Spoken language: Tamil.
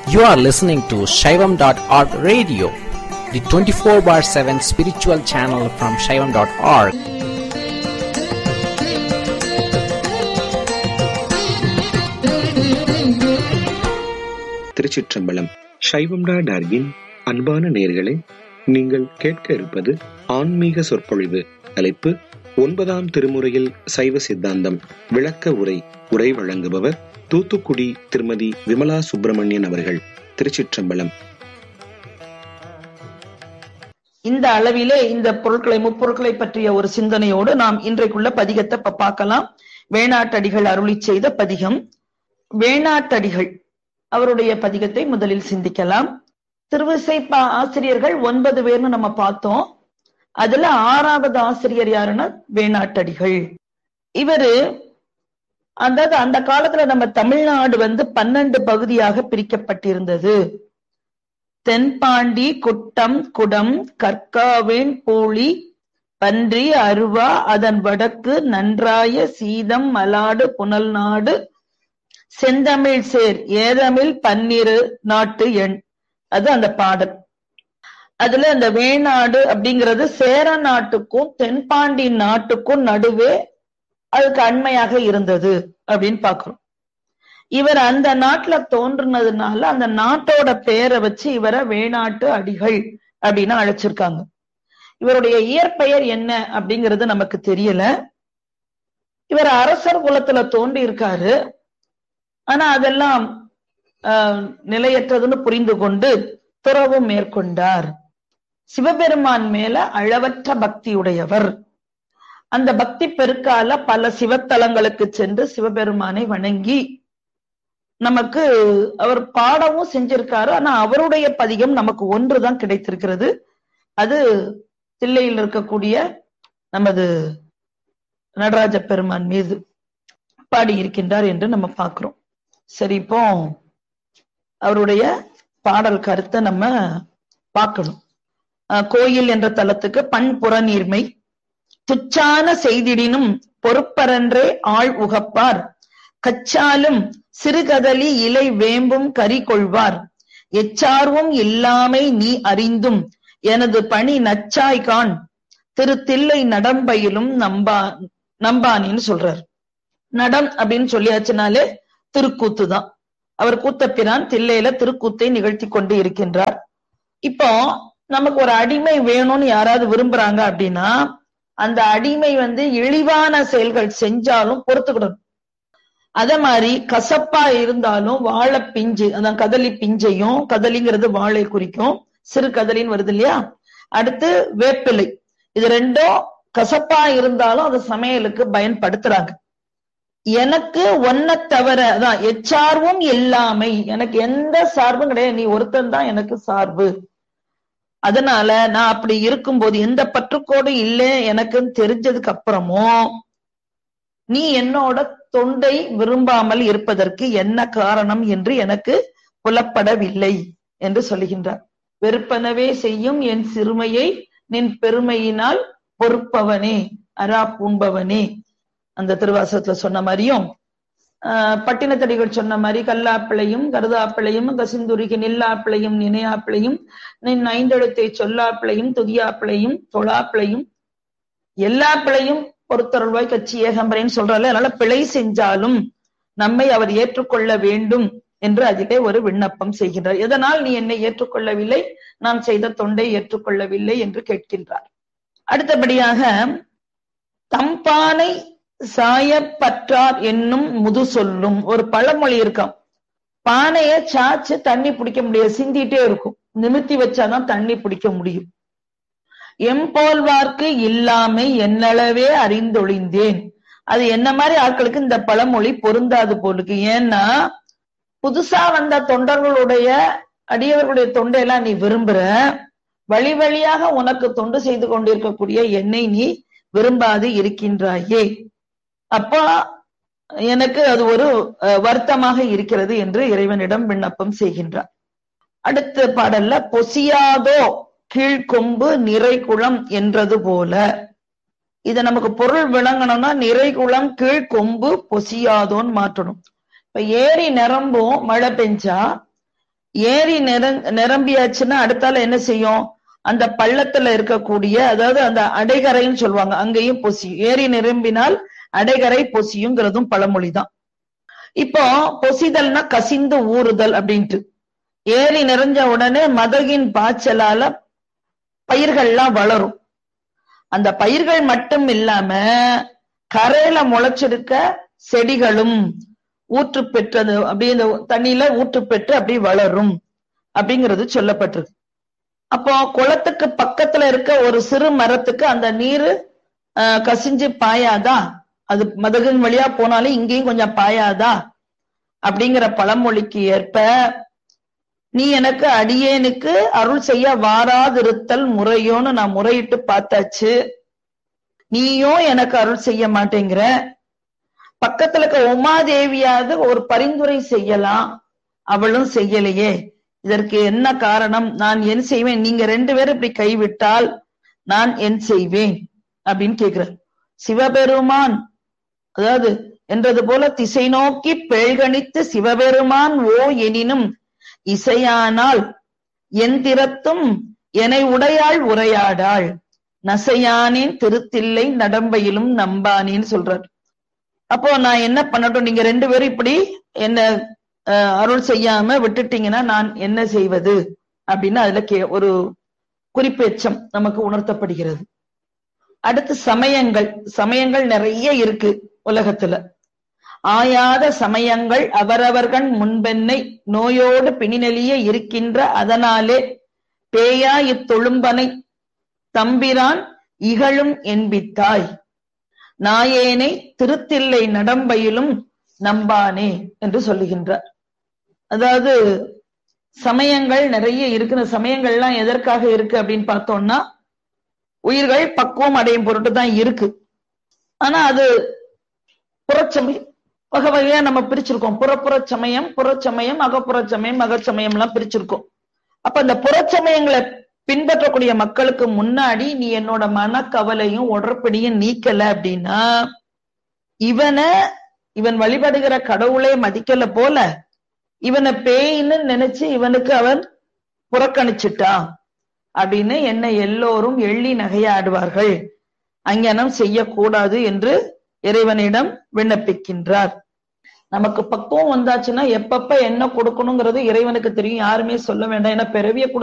You are listening to Shaivam.org radio, the 24 bar 7 spiritual channel from Shaivam.org. திருச்சிற்றம்பலம் சைவம்டா டார்கின் அன்பான நேர்களே நீங்கள் கேட்க இருப்பது ஆன்மீக சொற்பொழிவு தலைப்பு ஒன்பதாம் திருமுறையில் சைவ சித்தாந்தம் விளக்க உரை உரை வழங்குபவர் தூத்துக்குடி திருமதி விமலா சுப்பிரமணியன் அவர்கள் திருச்சிற்றம்பலம் இந்த அளவிலே இந்த பொருட்களை முப்பொருட்களை பற்றிய ஒரு சிந்தனையோடு நாம் இன்றைக்குள்ள பதிகத்தை இப்ப பார்க்கலாம் வேணாட்டடிகள் அருளி செய்த பதிகம் வேணாட்டடிகள் அவருடைய பதிகத்தை முதலில் சிந்திக்கலாம் திருவிசை பா- ஆசிரியர்கள் ஒன்பது பேர்னு நம்ம பார்த்தோம் அதுல ஆறாவது ஆசிரியர் யாருன்னா வேணாட்டடிகள் இவரு அதாவது அந்த காலத்துல நம்ம தமிழ்நாடு வந்து பன்னெண்டு பகுதியாக பிரிக்கப்பட்டிருந்தது தென்பாண்டி குட்டம் குடம் கற்காவேன் பூழி பன்றி அருவா அதன் வடக்கு நன்றாய சீதம் மலாடு புனல் நாடு செந்தமிழ் சேர் ஏதமிழ் பன்னிரு நாட்டு எண் அது அந்த பாடல் அதுல அந்த வேணாடு அப்படிங்கிறது சேர நாட்டுக்கும் தென்பாண்டி நாட்டுக்கும் நடுவே அதுக்கு அண்மையாக இருந்தது அப்படின்னு பாக்குறோம் இவர் அந்த நாட்டுல தோன்றுனதுனால அந்த நாட்டோட பேரை வச்சு இவரை வேணாட்டு அடிகள் அப்படின்னு அழைச்சிருக்காங்க இவருடைய இயற்பெயர் என்ன அப்படிங்கிறது நமக்கு தெரியல இவர் அரசர் குலத்துல தோன்றி இருக்காரு ஆனா அதெல்லாம் ஆஹ், நிலையற்றதுன்னு புரிந்து கொண்டு துறவும் மேற்கொண்டார் சிவபெருமான் மேல அளவற்ற பக்தியுடையவர் அந்த பக்தி பெருக்கால பல சிவத்தலங்களுக்கு சென்று சிவபெருமானை வணங்கி நமக்கு அவர் பாடவும் செஞ்சிருக்காரு ஆனா அவருடைய பதிகம் நமக்கு ஒன்றுதான் கிடைத்திருக்கிறது அது தில்லையில் இருக்கக்கூடிய நமது நடராஜ பெருமான் மீது பாடி இருக்கின்றார் என்று நம்ம பார்க்கிறோம் சரி இப்போ அவருடைய பாடல் கருத்தை நம்ம பார்க்கணும் அஹ் கோயில் என்ற தலத்துக்கு பண்புற நீர்மை துச்சான செய்திடினும் பொறுப்பரன்றே ஆள் உகப்பார் கச்சாலும் சிறுகதலி இலை வேம்பும் கரி கொள்வார் எச்சார்வும் இல்லாமை நீ அறிந்தும் எனது பணி நச்சாய்கான் திரு தில்லை நடம்பையிலும் நம்பா நம்பானின்னு சொல்றார் நடம் அப்படின்னு சொல்லியாச்சுனாலே திருக்கூத்து தான் அவர் கூத்தப்பிரான் தில்லையில திருக்கூத்தை நிகழ்த்தி கொண்டு இருக்கின்றார் இப்போ நமக்கு ஒரு அடிமை வேணும்னு யாராவது விரும்புறாங்க அப்படின்னா அந்த அடிமை வந்து இழிவான செயல்கள் செஞ்சாலும் பொறுத்துக்கிடணும் அத மாதிரி கசப்பா இருந்தாலும் வாழை பிஞ்சு அதான் கதலி பிஞ்சையும் கதலிங்கிறது வாழை குறிக்கும் சிறு கதலின்னு வருது இல்லையா அடுத்து வேப்பிலை இது ரெண்டும் கசப்பா இருந்தாலும் அது சமையலுக்கு பயன்படுத்துறாங்க எனக்கு ஒன்ன தவிர அதான் எச்சார்வும் இல்லாமை எனக்கு எந்த சார்பும் கிடையாது நீ ஒருத்தன் தான் எனக்கு சார்பு அதனால நான் அப்படி இருக்கும்போது எந்த பற்றுக்கோடு இல்லை எனக்குன்னு தெரிஞ்சதுக்கு அப்புறமும் நீ என்னோட தொண்டை விரும்பாமல் இருப்பதற்கு என்ன காரணம் என்று எனக்கு புலப்படவில்லை என்று சொல்லுகின்றார் வெறுப்பனவே செய்யும் என் சிறுமையை நின் பெருமையினால் பொறுப்பவனே அரா பூண்பவனே அந்த திருவாசகத்துல சொன்ன மாதிரியும் ஆஹ் பட்டினத்தடிகள் சொன்ன மாதிரி கல்லாப்பிளையும் கருதாப்பிளையும் கசிந்துருகி நில்லாப்பிளையும் நினையாப்பிளையும் நின் ஐந்தெழுத்தை சொல்லாப்பிளையும் துதியாப்பிளையும் தொழாப்பிளையும் எல்லா பிழையும் பொறுத்தருள்வாய் கட்சி ஏகம்பரேன்னு சொல்றாரு அதனால பிழை செஞ்சாலும் நம்மை அவர் ஏற்றுக்கொள்ள வேண்டும் என்று அதிலே ஒரு விண்ணப்பம் செய்கின்றார் எதனால் நீ என்னை ஏற்றுக்கொள்ளவில்லை நான் செய்த தொண்டை ஏற்றுக்கொள்ளவில்லை என்று கேட்கின்றார் அடுத்தபடியாக தம்பானை சாயப்பற்றார் என்னும் முது சொல்லும் ஒரு பழமொழி இருக்காம் பானைய சாச்சு தண்ணி பிடிக்க முடியாது சிந்திட்டே இருக்கும் நிமித்தி வச்சாதான் தண்ணி பிடிக்க முடியும் எம்போல்வார்க்கு இல்லாமை என்னளவே அறிந்தொழிந்தேன் அது என்ன மாதிரி ஆட்களுக்கு இந்த பழமொழி பொருந்தாது போலுக்கு ஏன்னா புதுசா வந்த தொண்டர்களுடைய அடியவர்களுடைய தொண்டையெல்லாம் நீ விரும்புற வழி வழியாக உனக்கு தொண்டு செய்து கொண்டிருக்கக்கூடிய என்னை நீ விரும்பாது இருக்கின்றாயே அப்போ எனக்கு அது ஒரு அஹ், வருத்தமாக இருக்கிறது என்று இறைவனிடம் விண்ணப்பம் செய்கின்றார் அடுத்த பாடல்ல பொசியாதோ கீழ்கொம்பு நிறைகுளம் என்றது போல இத நமக்கு பொருள் விளங்கணும்னா நிறைகுளம் கீழ்கொம்பு பொசியாதோன்னு மாற்றணும் இப்ப ஏரி நிரம்பும் மழை பெஞ்சா ஏரி நிரங் நிரம்பியாச்சுன்னா அடுத்தால என்ன செய்யும் அந்த பள்ளத்துல இருக்கக்கூடிய அதாவது அந்த அடைகரைன்னு சொல்லுவாங்க அங்கேயும் பொசியும் ஏரி நிரம்பினால் அடைகரை பொசியுங்கிறதும் பழமொழிதான் இப்போ பொசிதல்னா கசிந்து ஊறுதல் அப்படின்ட்டு ஏரி நிறைஞ்ச உடனே மதகின் பாய்ச்சலால பயிர்கள்லாம் வளரும் அந்த பயிர்கள் மட்டும் இல்லாம கரையில முளைச்சிருக்க செடிகளும் ஊற்று பெற்றது அப்படியே இந்த தண்ணியில ஊற்று பெற்று அப்படி வளரும் அப்படிங்கிறது சொல்லப்பட்டிருக்கு அப்போ குளத்துக்கு பக்கத்துல இருக்க ஒரு சிறு மரத்துக்கு அந்த நீர் கசிஞ்சு பாயாதா அது மதகின் வழியா போனாலும் இங்கேயும் கொஞ்சம் பாயாதா அப்படிங்கிற பழமொழிக்கு ஏற்ப நீ எனக்கு அடியேனுக்கு அருள் செய்ய வாராதிருத்தல் முறையோன்னு நான் முறையிட்டு பார்த்தாச்சு நீயும் எனக்கு அருள் செய்ய மாட்டேங்கிற பக்கத்துல இருக்க உமாதேவியாவது ஒரு பரிந்துரை செய்யலாம் அவளும் செய்யலையே இதற்கு என்ன காரணம் நான் என் செய்வேன் நீங்க ரெண்டு பேரும் இப்படி கைவிட்டால் நான் என் செய்வேன் அப்படின்னு கேக்குற சிவபெருமான் அதாவது என்றது போல திசை நோக்கி பேழ்கணித்து சிவபெருமான் ஓ எனினும் இசையானால் எந்திரத்தும் எனை உடையாள் உரையாடாள் நசையானேன் திருத்தில்லை நடம்பையிலும் நம்பானேன்னு சொல்றார் அப்போ நான் என்ன பண்ணட்டும் நீங்க ரெண்டு பேரும் இப்படி என்ன அருள் செய்யாம விட்டுட்டீங்கன்னா நான் என்ன செய்வது அப்படின்னு அதுல கே ஒரு குறிப்பெச்சம் நமக்கு உணர்த்தப்படுகிறது அடுத்து சமயங்கள் சமயங்கள் நிறைய இருக்கு உலகத்துல ஆயாத சமயங்கள் அவரவர்கள் முன்பென்னை நோயோடு பிணிநெளிய இருக்கின்ற அதனாலே பேயா இத்தொழும்பனை தம்பிரான் இகழும் என்பித்தாய் நாயேனை திருத்தில்லை நடம்பையிலும் நம்பானே என்று சொல்லுகின்றார் அதாவது சமயங்கள் நிறைய இருக்கிற சமயங்கள்லாம் எதற்காக இருக்கு அப்படின்னு பார்த்தோம்னா உயிர்கள் பக்குவம் அடையும் பொருட்டு தான் இருக்கு ஆனா அது புறச்சமயம் வகை வகையா நம்ம பிரிச்சிருக்கோம் புறப்புற சமயம் புறச்சமயம் அகப்புற சமயம் அகச்சமயம் எல்லாம் பிரிச்சிருக்கோம் அப்ப அந்த புறச்சமயங்களை பின்பற்றக்கூடிய மக்களுக்கு முன்னாடி நீ என்னோட மனக்கவலையும் உடற்படியும் நீக்கல அப்படின்னா இவனை இவன் வழிபடுகிற கடவுளே மதிக்கல போல இவனை பேயின்னு நினைச்சு இவனுக்கு அவன் புறக்கணிச்சுட்டான் அப்படின்னு என்ன எல்லோரும் எள்ளி நகையாடுவார்கள் அங்ஙனம் செய்யக்கூடாது என்று இறைவனிடம் விண்ணப்பிக்கின்றார் நமக்கு பக்குவம் வந்தாச்சுன்னா எப்பப்ப என்ன கொடுக்கணுங்கிறது இறைவனுக்கு தெரியும் யாருமே சொல்ல வேண்டாம் ஏன்னா பிறவிய